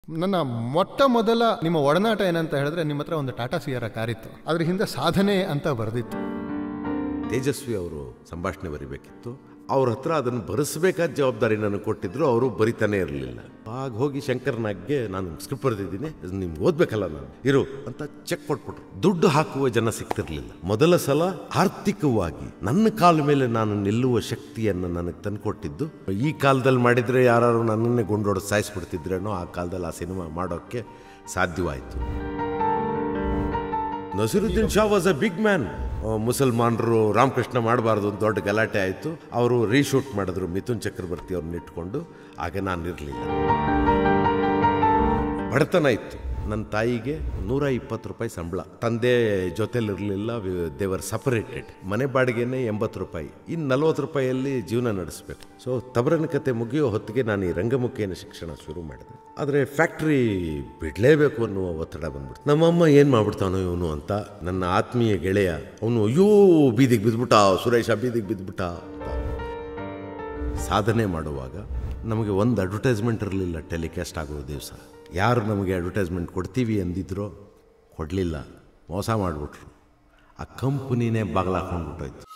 ನನ್ನ ಮೊಟ್ಟ ಮೊದಲ ನಿಮ್ಮ ಒಡನಾಟ ಏನಂತ ಹೇಳಿದ್ರೆ ನಿಮ್ಮ ಹತ್ರ ಒಂದು ಟಾಟಾ ಸಿಯರ ಕಾರಿತ್ತು ಅದ್ರ ಹಿಂದೆ ಸಾಧನೆ ಅಂತ ಬರೆದಿತ್ತು ತೇಜಸ್ವಿ ಅವರು ಸಂಭಾಷಣೆ ಬರಿಬೇಕಿತ್ತು ಅವ್ರ ಹತ್ರ ಅದನ್ನು ಬರೆಸಬೇಕಾದ ಜವಾಬ್ದಾರಿ ನನಗೆ ಕೊಟ್ಟಿದ್ರು ಅವರು ಬರಿತಾನೆ ಇರಲಿಲ್ಲ ಆಗ ಹೋಗಿ ಶಂಕರ್ನಾಗ್ಗೆ ನಾನು ಸ್ಕ್ರಿಪ್ಟ್ ಬರೆದಿದ್ದೀನಿ ನಿಮ್ಗೆ ಓದ್ಬೇಕಲ್ಲ ನಾನು ಇರು ಅಂತ ಚೆಕ್ ಕೊಟ್ಬಿಟ್ರು ದುಡ್ಡು ಹಾಕುವ ಜನ ಸಿಗ್ತಿರ್ಲಿಲ್ಲ ಮೊದಲ ಸಲ ಆರ್ಥಿಕವಾಗಿ ನನ್ನ ಕಾಲ ಮೇಲೆ ನಾನು ನಿಲ್ಲುವ ಶಕ್ತಿಯನ್ನು ನನಗೆ ತಂದುಕೊಟ್ಟಿದ್ದು ಈ ಕಾಲದಲ್ಲಿ ಮಾಡಿದರೆ ಯಾರು ನನ್ನನ್ನೇ ಗುಂಡೊಡೆದು ಸಾಯಿಸ್ಬಿಡ್ತಿದ್ರೇನೋ ಆ ಕಾಲದಲ್ಲಿ ಆ ಸಿನಿಮಾ ಮಾಡೋಕ್ಕೆ ಸಾಧ್ಯವಾಯಿತು Naseeruddin Shah was a big man ಮುಸಲ್ಮಾನರು ರಾಮಕೃಷ್ಣ ಮಾಡಬಾರ್ದು ಅಂತ ದೊಡ್ಡ ಗಲಾಟೆ ಆಯಿತು ಅವರು ರೀಶೂಟ್ ಮಾಡಿದ್ರು ಮಿಥುನ್ ಚಕ್ರವರ್ತಿ ಅವ್ರನ್ನ ಇಟ್ಕೊಂಡು ಆಗ ನಾನು ಇರಲಿಲ್ಲ ಬಡತನ ಇತ್ತು ನನ್ನ ತಾಯಿಗೆ ನೂರ ಇಪ್ಪತ್ತು ರೂಪಾಯಿ ಸಂಬಳ ತಂದೆ ಜೊತೆಲಿರಲಿಲ್ಲ ದೇವರ್ ಸಪರೇಟೆಡ್ ಮನೆ ಬಾಡಿಗೆನೇ ಎಂಬತ್ತು ರೂಪಾಯಿ ಇನ್ನು ನಲ್ವತ್ತು ರೂಪಾಯಿಯಲ್ಲಿ ಜೀವನ ನಡೆಸಬೇಕು ಸೊ ತಬರನ ಕತೆ ಮುಗಿಯೋ ಹೊತ್ತಿಗೆ ನಾನು ಈ ರಂಗಮುಖಿಯನ್ನು ಶಿಕ್ಷಣ ಶುರು ಮಾಡಿದೆ ಆದರೆ ಫ್ಯಾಕ್ಟ್ರಿ ಬಿಡಲೇಬೇಕು ಅನ್ನುವ ಒತ್ತಡ ಬಂದ್ಬಿಡ್ತು ನಮ್ಮಮ್ಮ ಏನು ಮಾಡ್ಬಿಡ್ತಾನೋ ಇವನು ಅಂತ ನನ್ನ ಆತ್ಮೀಯ ಗೆಳೆಯ ಅವನು ಅಯ್ಯೋ ಬೀದಿಗೆ ಬಿದ್ದುಬಿಟ್ಟ ಸುರೇಶ ಬೀದಿಗೆ ಬಿದ್ದುಬಿಟ್ಟ ಅಂತ ಸಾಧನೆ ಮಾಡುವಾಗ ನಮಗೆ ಒಂದು ಅಡ್ವರ್ಟೈಸ್ಮೆಂಟ್ ಇರಲಿಲ್ಲ ಟೆಲಿಕಾಸ್ಟ್ ಆಗೋ ದಿವಸ ಯಾರು ನಮಗೆ ಅಡ್ವರ್ಟೈಸ್ಮೆಂಟ್ ಕೊಡ್ತೀವಿ ಅಂದಿದ್ರೋ ಕೊಡಲಿಲ್ಲ ಮೋಸ ಮಾಡಿಬಿಟ್ರು ಆ ಕಂಪ್ನಿನೇ ಬಾಗಿಲಾಕೊಂಡ್ಬಿಟ್ಟೋಯ್ತು